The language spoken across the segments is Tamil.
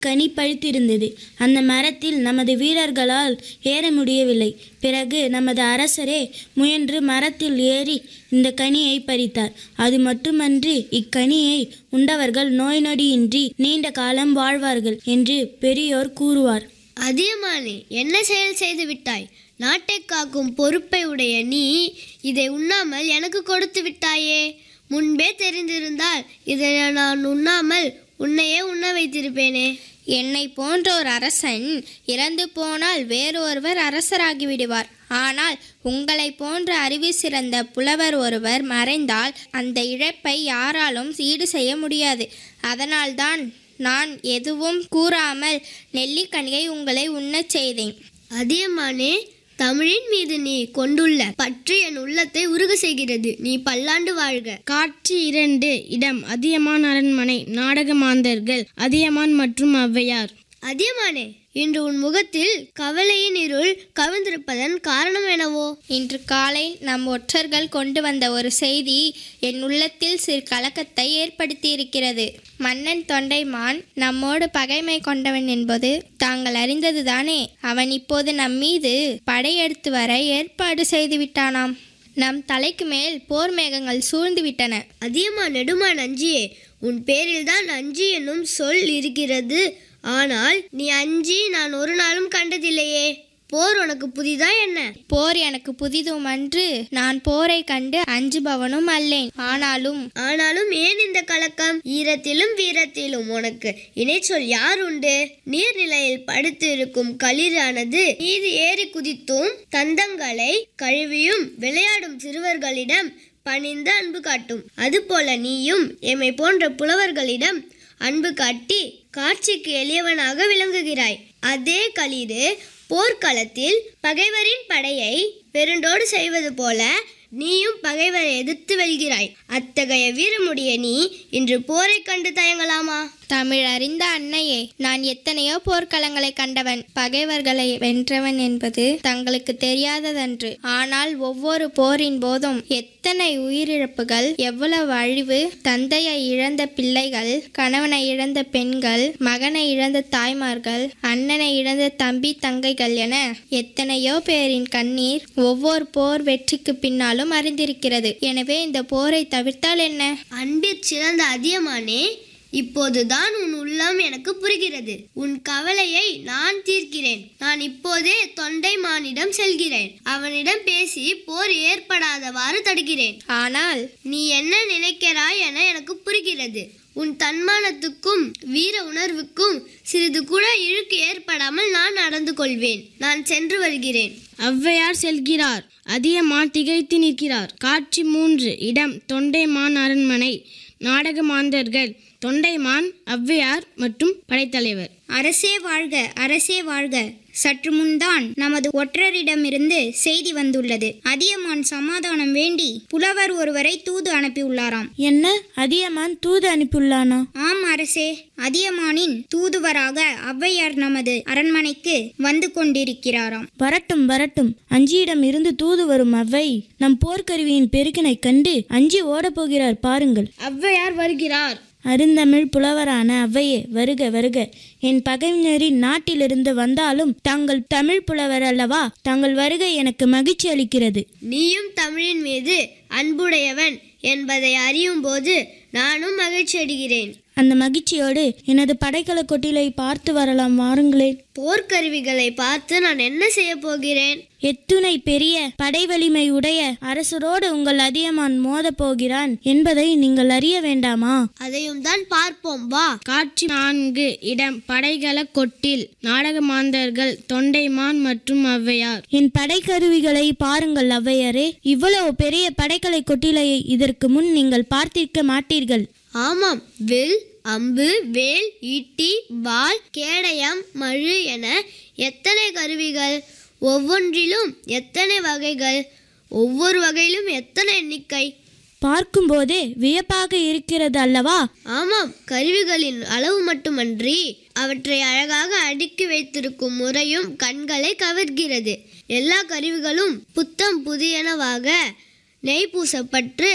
கனி பழுத்திருந்தது அந்த மரத்தில் நமது வீரர்களால் ஏற முடியவில்லை பிறகு நமது அரசரே முயன்று மரத்தில் ஏறி இந்த கனியை பறித்தார் அது மட்டுமன்றி இக்கனியை உண்டவர்கள் நோய் நொடியின்றி நீண்ட காலம் வாழ்வார்கள் என்று பெரியோர் கூறுவார் அதியமானே என்ன செயல் செய்து விட்டாய் நாட்டை காக்கும் பொறுப்பை உடைய நீ இதை உண்ணாமல் எனக்கு கொடுத்து விட்டாயே முன்பே தெரிந்திருந்தால் இதை நான் உண்ணாமல் உன்னையே உண்ண வைத்திருப்பேனே என்னை போன்ற ஒரு அரசன் இறந்து போனால் வேறொருவர் அரசராகி விடுவார் ஆனால் உங்களை போன்ற அறிவு சிறந்த புலவர் ஒருவர் மறைந்தால் அந்த இழப்பை யாராலும் ஈடு செய்ய முடியாது அதனால்தான் நான் எதுவும் கூறாமல் நெல்லிக்கனியை உங்களை உண்ணச் செய்தேன் அதியமானே தமிழின் மீது நீ கொண்டுள்ள பற்று என் உள்ளத்தை உருக செய்கிறது நீ பல்லாண்டு வாழ்க காட்சி இரண்டு இடம் அதியமான் அரண்மனை நாடக மாந்தர்கள் அதியமான் மற்றும் ஔவையார் அதியமானே இன்று உன் முகத்தில் கவலையின் இருள் கவிழ்ந்திருப்பதன் காரணம் என்னவோ இன்று காலை நம் ஒற்றர்கள் கொண்டு வந்த ஒரு செய்தி என் உள்ளத்தில் சிறு கலக்கத்தை ஏற்படுத்தியிருக்கிறது மன்னன் தொண்டைமான் நம்மோடு பகைமை கொண்டவன் என்பது தாங்கள் அறிந்ததுதானே அவன் இப்போது நம் மீது படையெடுத்து வர ஏற்பாடு செய்து விட்டானாம் நம் தலைக்கு மேல் போர் மேகங்கள் சூழ்ந்து விட்டன அதியமா நெடுமா நஞ்சியே உன் பேரில்தான் நஞ்சி என்னும் சொல் இருக்கிறது ஆனால் நீ அஞ்சி நான் ஒரு நாளும் கண்டதில்லையே போர் உனக்கு புதிதா என்ன போர் எனக்கு புதிதும் அன்று நான் போரை கண்டு அஞ்சுபவனும் அல்லேன் ஆனாலும் ஆனாலும் ஏன் இந்த கலக்கம் ஈரத்திலும் வீரத்திலும் உனக்கு இணைச்சொல் யார் உண்டு நீர்நிலையில் படுத்து இருக்கும் களிரானது மீது ஏறி குதித்தும் தந்தங்களை கழுவியும் விளையாடும் சிறுவர்களிடம் பணிந்து அன்பு காட்டும் அதுபோல நீயும் எம்மை போன்ற புலவர்களிடம் அன்பு காட்டி காட்சிக்கு எளியவனாக விளங்குகிறாய் அதே களிறு போர்க்களத்தில் பகைவரின் படையை பெருண்டோடு செய்வது போல நீயும் பகைவரை எதிர்த்து வெல்கிறாய் அத்தகைய வீரமுடைய நீ இன்று போரை கண்டு தயங்கலாமா தமிழ் அறிந்த அன்னையே நான் எத்தனையோ போர்க்களங்களை கண்டவன் பகைவர்களை வென்றவன் என்பது தங்களுக்கு தெரியாததன்று ஆனால் ஒவ்வொரு போரின் போதும் எத்தனை உயிரிழப்புகள் எவ்வளவு அழிவு தந்தையை இழந்த பிள்ளைகள் கணவனை இழந்த பெண்கள் மகனை இழந்த தாய்மார்கள் அண்ணனை இழந்த தம்பி தங்கைகள் என எத்தனையோ பேரின் கண்ணீர் ஒவ்வொரு போர் வெற்றிக்கு பின்னாலும் அறிந்திருக்கிறது எனவே இந்த போரை தவிர்த்தால் என்ன அன்பிற் சிறந்த அதியமானே இப்போதுதான் உன் உள்ளம் எனக்கு புரிகிறது உன் கவலையை நான் தீர்க்கிறேன் நான் இப்போதே தொண்டைமானிடம் செல்கிறேன் அவனிடம் பேசி போர் ஏற்படாதவாறு தடுக்கிறேன் ஆனால் நீ என்ன நினைக்கிறாய் என எனக்கு புரிகிறது உன் தன்மானத்துக்கும் வீர உணர்வுக்கும் சிறிது கூட இழுக்கு ஏற்படாமல் நான் நடந்து கொள்வேன் நான் சென்று வருகிறேன் ஔவையார் செல்கிறார் அதியமான் திகைத்து நிற்கிறார் காட்சி மூன்று இடம் தொண்டைமான் அரண்மனை நாடக மாந்தர்கள் தொண்டைமான் ஔவையார் மற்றும் படைத்தலைவர் அரசே வாழ்க அரசே வாழ்க சற்று முன்தான் நமது ஒற்றரிடமிருந்து செய்தி வந்துள்ளது அதியமான் சமாதானம் வேண்டி புலவர் ஒருவரை தூது அனுப்பியுள்ளாராம் என்ன அதியமான் தூது அனுப்பியுள்ளானா ஆம் அரசே அதியமானின் தூதுவராக ஔவையார் நமது அரண்மனைக்கு வந்து கொண்டிருக்கிறாராம் வரட்டும் வரட்டும் அஞ்சியிடம் இருந்து தூது வரும் அவ்வை நம் போர்க்கருவியின் பெருக்கினைக் கண்டு அஞ்சி ஓடப்போகிறார் பாருங்கள் ஔவையார் வருகிறார் அருந்தமிழ் புலவரான அவ்வையே வருக வருக என் பகைஞரின் நாட்டிலிருந்து வந்தாலும் தாங்கள் தமிழ் புலவர் அல்லவா தாங்கள் வருகை எனக்கு மகிழ்ச்சி அளிக்கிறது நீயும் தமிழின் மீது அன்புடையவன் என்பதை அறியும் போது நானும் மகிழ்ச்சி அடைகிறேன் அந்த மகிழ்ச்சியோடு எனது படைக்கல கொட்டிலை பார்த்து வரலாம் வாருங்களேன் போர்க்கருவிகளை பார்த்து நான் என்ன செய்ய போகிறேன் எத்துணை பெரிய படை வலிமை உடைய அரசரோடு உங்கள் அதியமான் மோதப் போகிறான் என்பதை நீங்கள் அறிய வேண்டாமா அதையும் தான் பார்ப்போம் வா காட்சி நான்கு இடம் படைகள கொட்டில் நாடக மாந்தர்கள் தொண்டைமான் மற்றும் ஔவையார் என் படைக்கருவிகளை பாருங்கள் அவ்வையரே இவ்வளவு பெரிய படைக்கலை கொட்டிலையை இதற்கு முன் நீங்கள் பார்த்திருக்க மாட்டீர்கள் ஆமாம் வில் அம்பு வேல் ஈட்டி வாள் கேடயம் மழு என எத்தனை கருவிகள் ஒவ்வொன்றிலும் எத்தனை வகைகள் ஒவ்வொரு வகையிலும் எத்தனை எண்ணிக்கை பார்க்கும்போதே வியப்பாக இருக்கிறது அல்லவா ஆமாம் கருவிகளின் அளவு மட்டுமன்றி அவற்றை அழகாக அடுக்கி வைத்திருக்கும் முறையும் கண்களை கவர்கிறது எல்லா கருவிகளும் புத்தம் புதியனவாக நெய் பூசப்பட்டு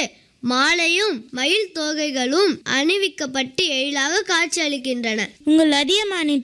மாலையும் மயில் தோகைகளும் அணிவிக்கப்பட்டு எழிலாக காட்சியளிக்கின்றன உங்கள் அதியமானின்